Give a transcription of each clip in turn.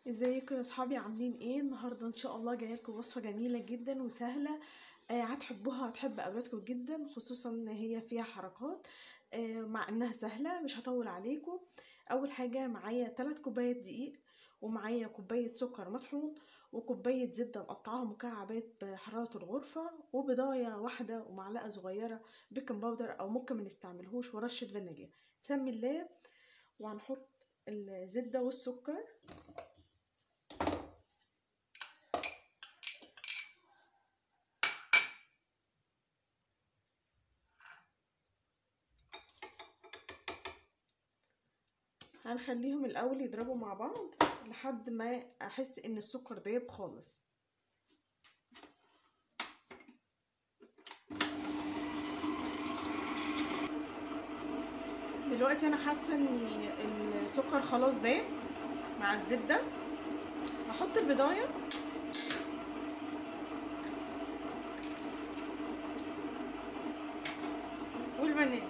ازيكم يا اصحابي عاملين ايه النهارده ان شاء الله جايه لكم وصفه جميله جدا وسهله آه هتحبوها هتحب اولادكم جدا خصوصا ان هي فيها حركات آه مع انها سهله مش هطول عليكم اول حاجه معايا 3 كوبايات دقيق ومعايا كوبايه سكر مطحون وكوبايه زبده مقطعاها مكعبات بحراره الغرفه وبضايه واحده ومعلقه صغيره بيكنج باودر او ممكن ما نستعملهوش ورشه فانيليا تسمي الله وهنحط الزبده والسكر هنخليهم الاول يضربوا مع بعض لحد ما احس ان السكر دايب خالص دلوقتي انا حاسه ان السكر خلاص داب مع الزبده هحط البضايه والفانيليا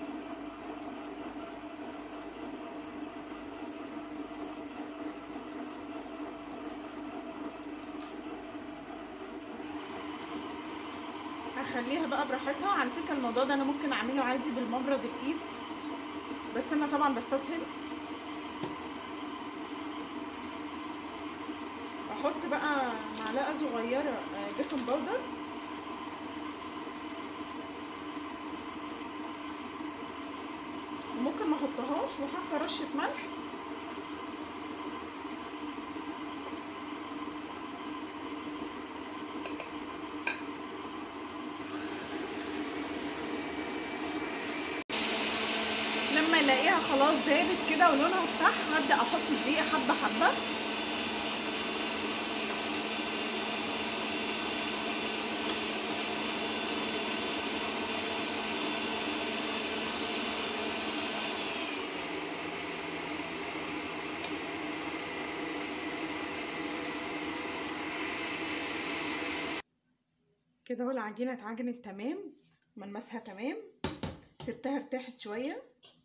هخليها بقى براحتها على فكره الموضوع ده انا ممكن اعمله عادي بالمبرد الايد بس انا طبعا بستسهل احط بقى معلقه صغيره بيكنج باودر وممكن ما احطهاش وحاطه رشه ملح لما الاقيها خلاص دابت كده ولونها فتح هبدا احط الدقيق حبه حبه كده اهو العجينه اتعجنت تمام ملمسها تمام سبتها ارتاحت شويه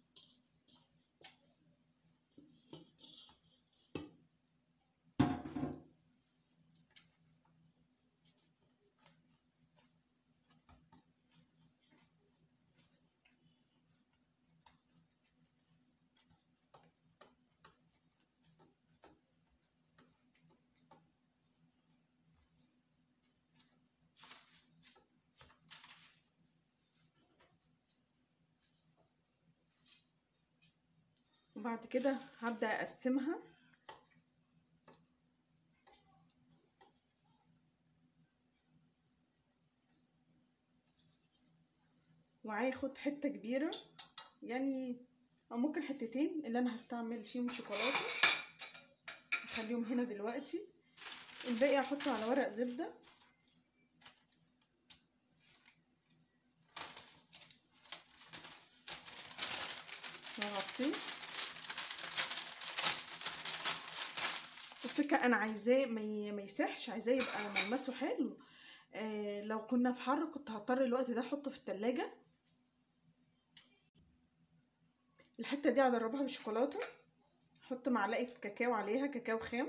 وبعد كده هبدأ أقسمها وهاخد حتة كبيرة يعني أو ممكن حتتين اللي أنا هستعمل فيهم شوكولاتة هخليهم هنا دلوقتي الباقي هحطه على ورق زبدة وأغطيه الفكره انا عايزاه ما يسحش عايزاه يبقى ملمسه حلو آه لو كنا في حر كنت هضطر الوقت ده احطه في التلاجة الحته دي هدربها بالشوكولاته احط معلقه كاكاو عليها كاكاو خام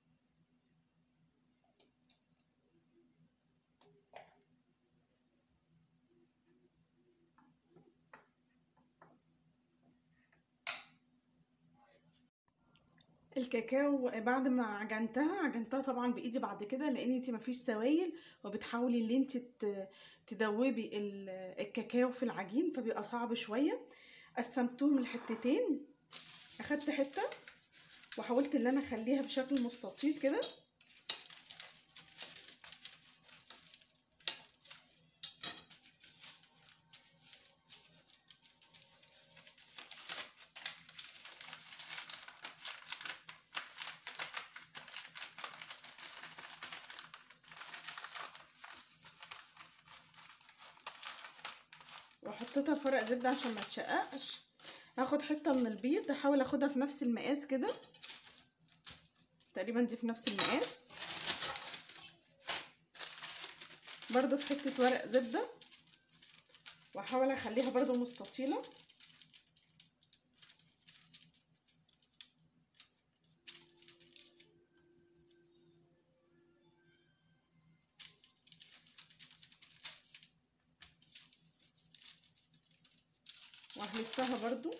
الكاكاو بعد ما عجنتها عجنتها طبعا بايدي بعد كده لان انت مفيش سوائل وبتحاولي ان انت تدوبي الكاكاو في العجين فبيبقى صعب شويه قسمتهم لحتتين اخدت حته وحاولت ان انا اخليها بشكل مستطيل كده وحطيتها في ورق زبده عشان ما تشققش هاخد حته من البيض احاول اخدها في نفس المقاس كده تقريبا دي في نفس المقاس برضو في حته ورق زبده واحاول اخليها برضو مستطيله وهلفها برضو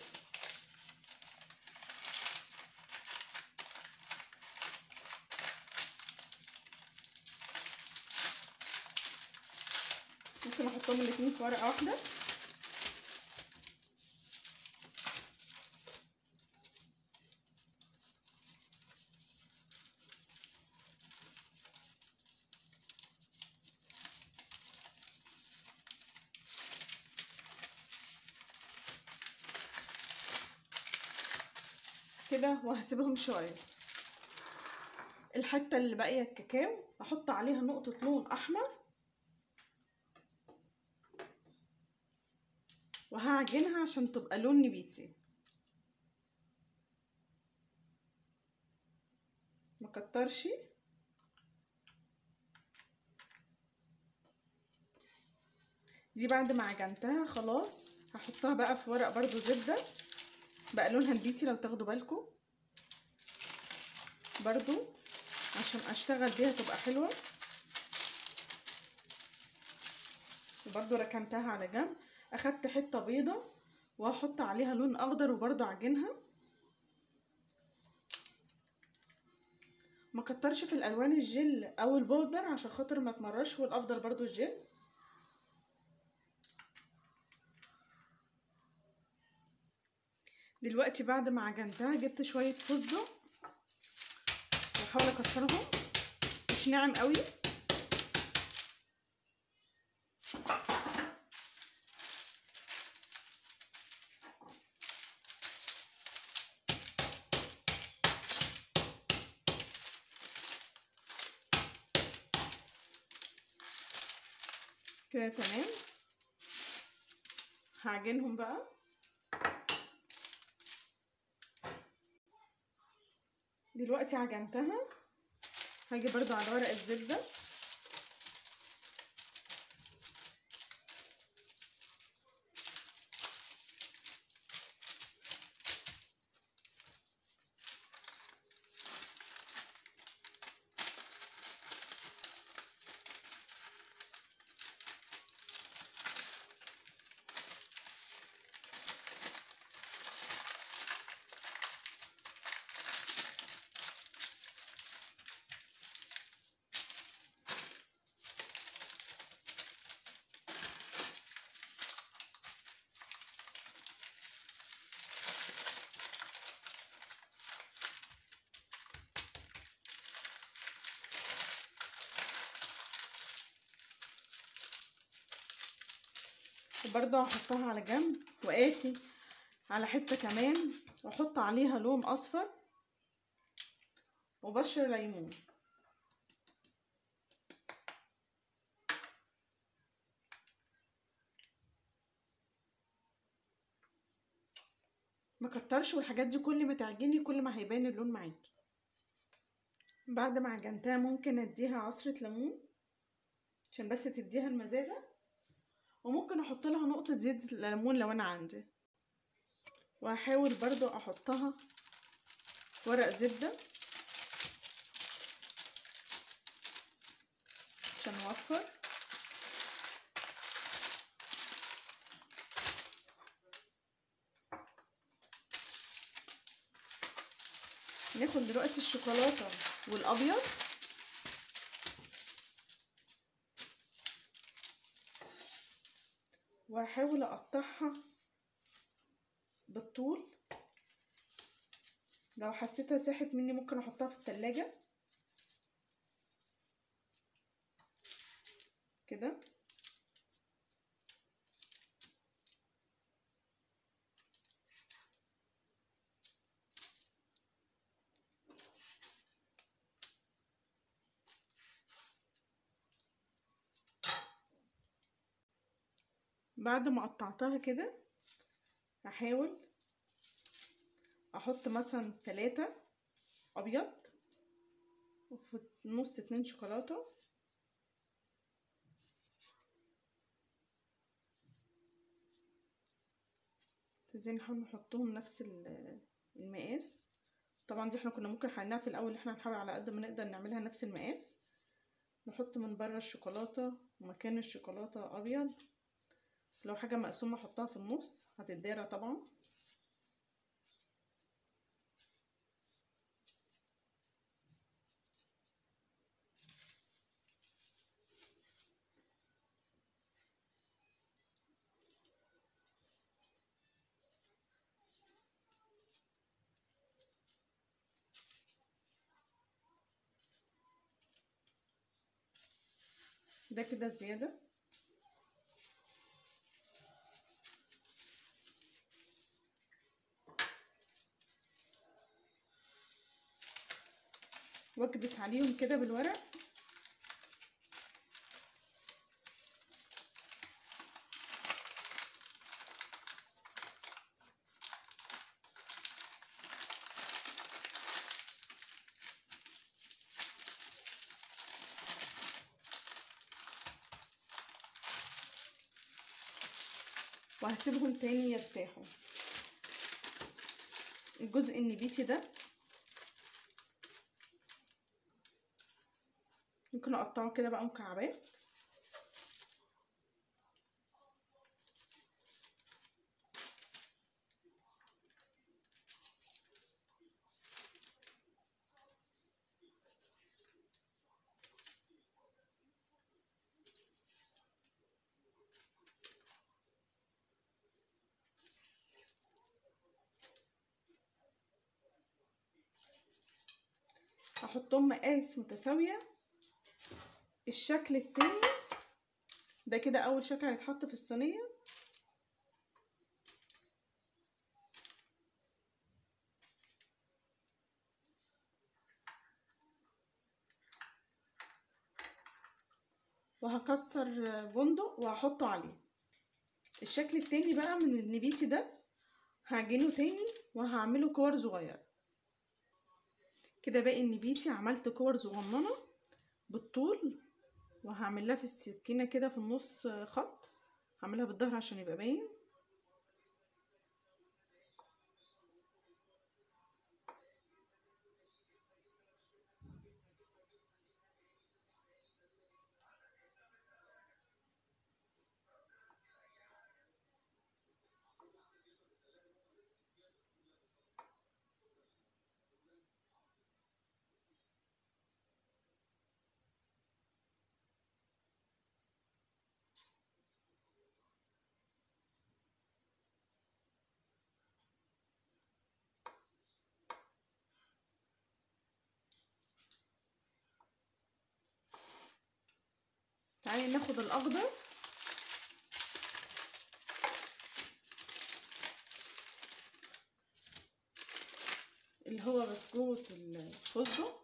ممكن احطهم الاتنين في ورقه واحده كده وهسيبهم شويه الحته اللي باقيه الكاكاو احط عليها نقطه لون احمر وهعجنها عشان تبقى لون نبيتي مكترش دي بعد ما عجنتها خلاص هحطها بقى في ورق برضو زبدة بقى لونها نبيتي لو تاخدوا بالكم برضو عشان اشتغل بيها تبقى حلوة وبرضو ركنتها على جنب اخدت حته بيضه وهحط عليها لون اخضر وبرضه اعجنها ما كترش في الالوان الجل او البودر عشان خاطر ما تمررش والافضل برضه الجل دلوقتي بعد ما عجنتها جبت شويه فستق واحاول اكسرهم مش ناعم قوي كده تمام هعجنهم بقى دلوقتي عجنتها هاجي برضو على ورق الزبدة وبرضه هحطها على جنب واخي على حته كمان واحط عليها لون اصفر وبشر ليمون ما كترش والحاجات دي كل ما تعجني كل ما هيبان اللون معاكي بعد ما عجنتها ممكن اديها عصرة ليمون عشان بس تديها المزازة وممكن احط لها نقطة زيت ليمون لو انا عندي وهحاول برضو احطها ورق زبدة عشان اوفر ناخد دلوقتي الشوكولاتة والابيض وهحاول اقطعها بالطول لو حسيتها ساحت مني ممكن احطها في التلاجة كده بعد ما قطعتها كده هحاول احط مثلا تلاتة ابيض وفي النص اتنين شوكولاتة عايزين نحاول نحطهم نفس المقاس طبعا دي احنا كنا ممكن حلناها في الاول احنا هنحاول على قد ما نقدر نعملها نفس المقاس نحط من بره الشوكولاتة ومكان الشوكولاتة ابيض لو حاجة مقسومة احطها في النص هتتدارى طبعا ده كده زيادة واكبس عليهم كده بالورق وهسيبهم تاني يرتاحوا الجزء النبيتي ده ممكن اقطعه كده بقى مكعبات هحطهم مقاس متساويه الشكل التاني ده كده اول شكل هيتحط في الصينيه وهكسر بندق وهحطه عليه الشكل التاني بقى من النبيتي ده هعجنه تاني وهعمله كور صغيره كده باقي النبيتي عملت كور صغننه بالطول وهعمل لها في السكينه كده في النص خط هعملها بالظهر عشان يبقى باين تعالي ناخد الاخضر اللي هو بسكوت الفستق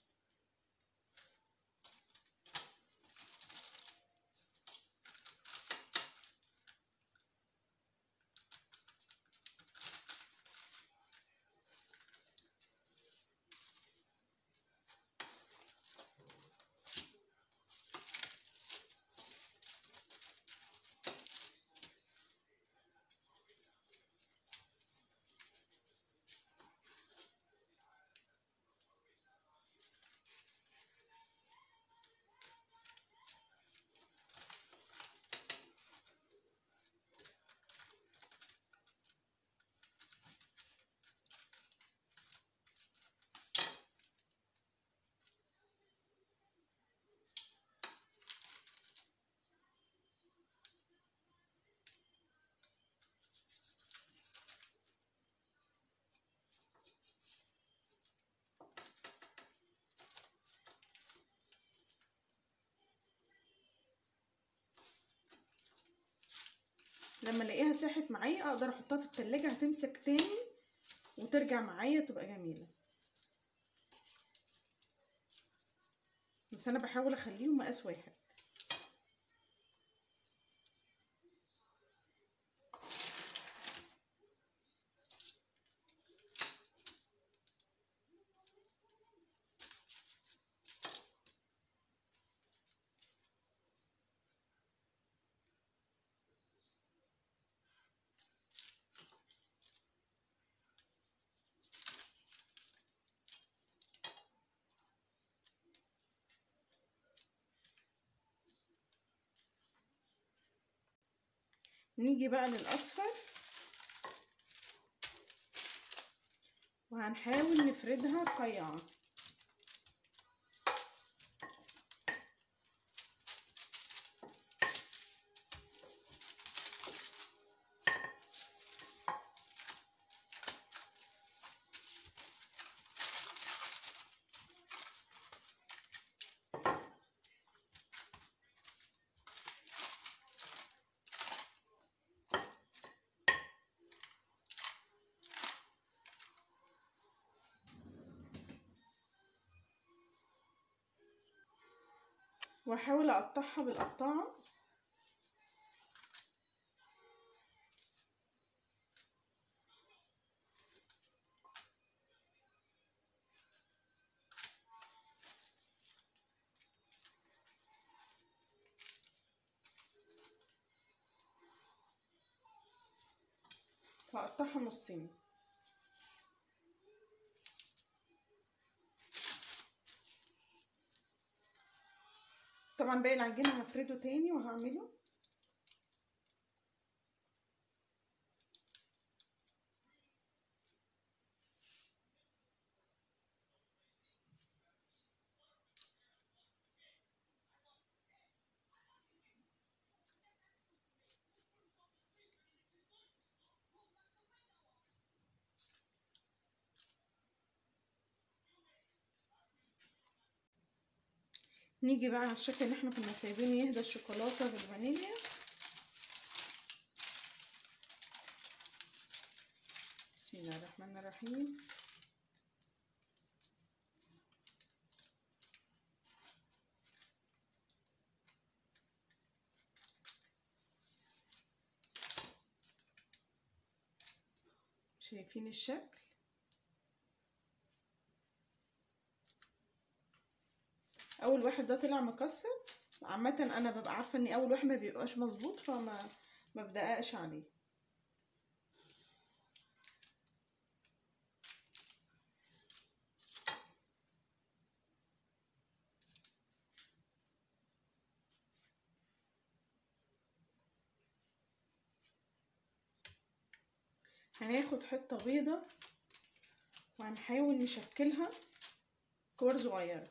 لما الاقيها ساحت معايا اقدر احطها في التلاجة هتمسك تاني وترجع معايا تبقى جميلة بس انا بحاول اخليهم مقاس واحد نيجي بقى للاصفر وهنحاول نفردها رفيعه واحاول اقطعها بالقطاعه وهقطعها نصين طبعا باقي العجينه هفرده تاني وهعمله نيجي بقى على الشكل اللي احنا كنا سايبينه يهدى الشوكولاته بالفانيليا بسم الله الرحمن الرحيم شايفين الشكل اول واحد ده طلع مكسر عامه انا ببقى عارفه ان اول واحد ما بيبقاش مظبوط فما ما بدققش عليه هناخد حته بيضه وهنحاول نشكلها كور صغيره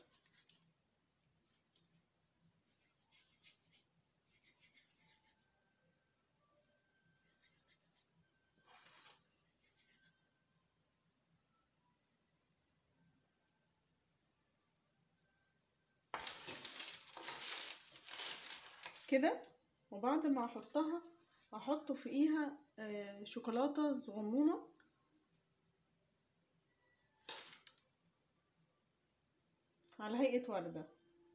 كده وبعد ما احطها احط فوقيها آه، شوكولاته صغنونه على هيئه ورده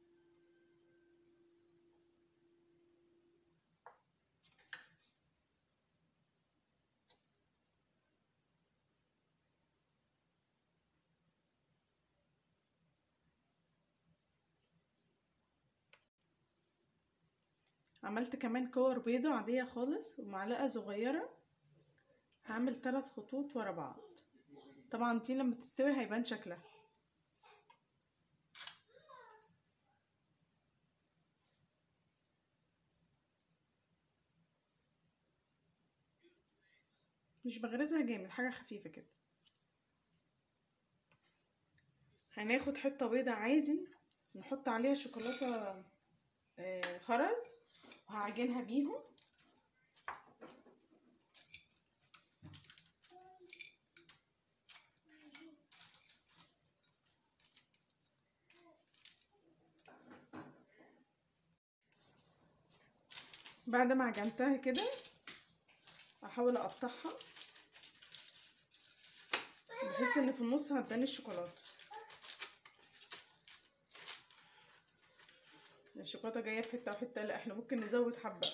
عملت كمان كور بيضة عادية خالص ومعلقة صغيرة هعمل ثلاث خطوط ورا بعض طبعا دي لما تستوي هيبان شكلها مش بغرزها جامد حاجة خفيفة كده هناخد حتة بيضة عادي نحط عليها شوكولاتة آه، خرز وهعجنها بيهم بعد ما عجنتها كده احاول اقطعها بحيث ان في النص هتبان الشوكولاته الشوكولاته جايه في حته وحته لا احنا ممكن نزود حبه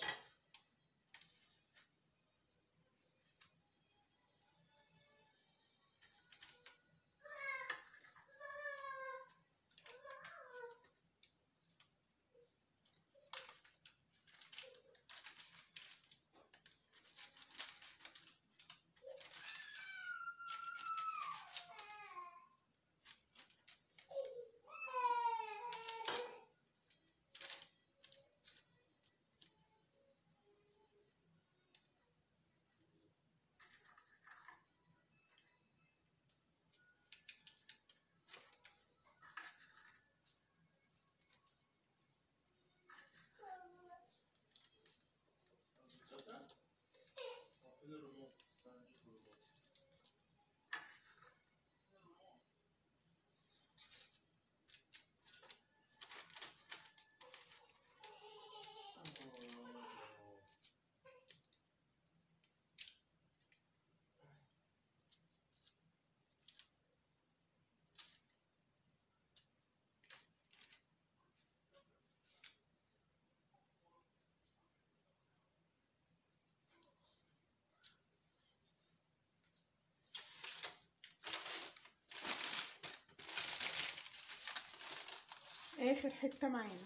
اخر حته معانا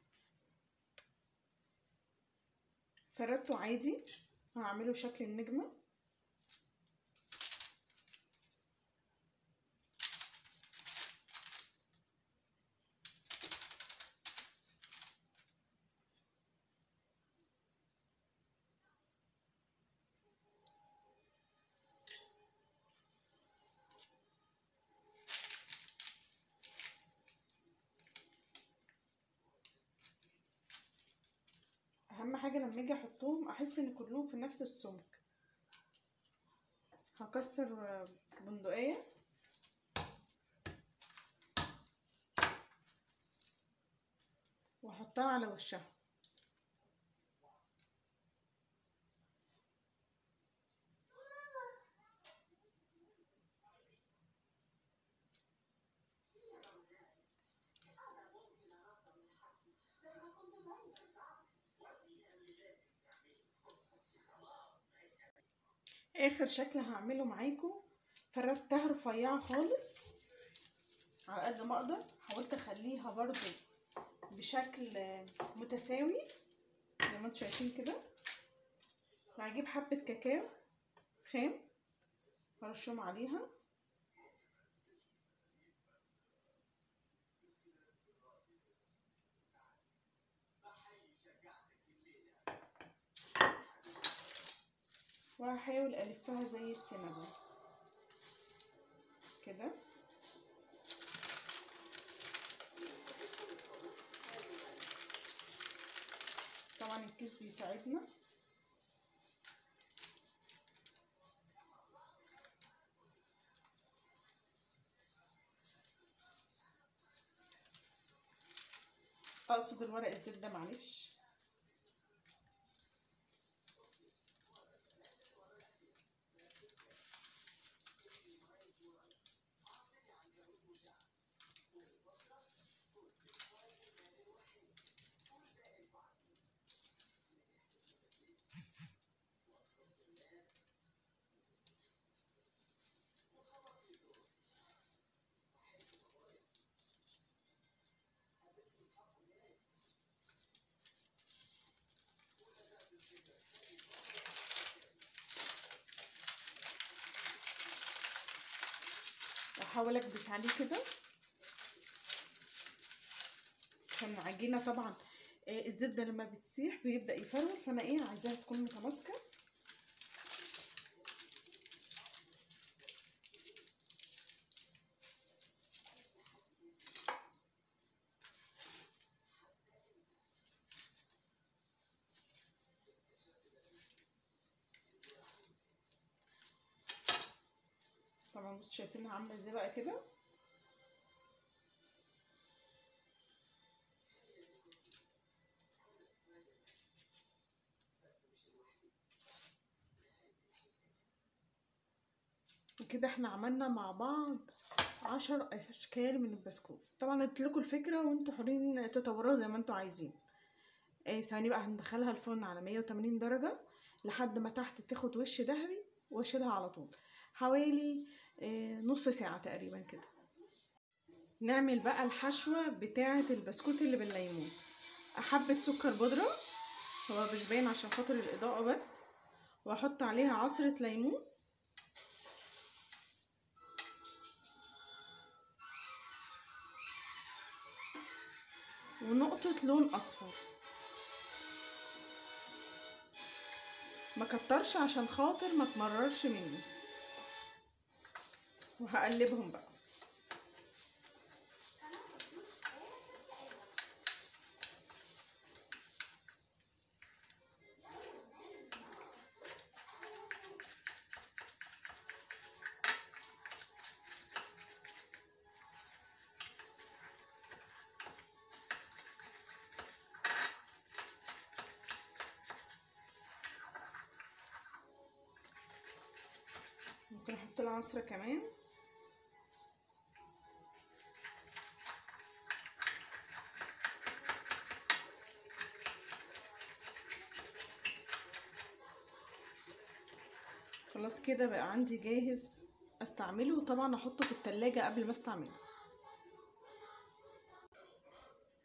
فردته عادي هعمله شكل النجمه اهم حاجه لما اجي احطهم احس ان كلهم في نفس السمك هكسر بندقيه واحطها على وشها اخر شكل هعمله معاكم فردتها رفيعه خالص على قد ما اقدر حاولت اخليها برضو بشكل متساوي زي ما انتم شايفين كده وهجيب حبه كاكاو خام هرشهم عليها وهحاول الفها زي السينابون كده طبعا الكيس بيساعدنا اقصد الورق الزبده معلش واحاول اكبس عليه كده عشان العجينه طبعا الزبده لما بتسيح بيبدا يفرول فانا ايه عايزاها تكون متماسكه طبعا بصوا شايفينها عامله ازاي بقى كده وكده احنا عملنا مع بعض عشر اشكال من البسكوت طبعا قلت لكم الفكره وانتوا حرين تطوروها زي ما انتوا عايزين ايه ثواني بقى هندخلها الفرن على 180 درجه لحد ما تحت تاخد وش ذهبي واشيلها على طول حوالي إيه نص ساعه تقريبا كده نعمل بقى الحشوه بتاعه البسكوت اللي بالليمون حبه سكر بودره هو مش باين عشان خاطر الاضاءه بس واحط عليها عصره ليمون ونقطة لون أصفر ما كترش عشان خاطر ما تمررش مني وهقلبهم بقى ممكن احط العصرة كمان خلاص كده بقى عندي جاهز استعمله وطبعا احطه في التلاجة قبل ما استعمله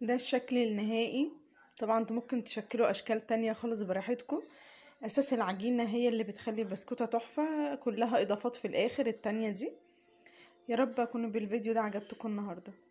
ده الشكل النهائي طبعا انتوا ممكن تشكلوا اشكال تانية خالص براحتكم اساس العجينة هي اللي بتخلي البسكوتة تحفة كلها اضافات في الاخر التانية دي يا رب اكون بالفيديو ده عجبتكم النهارده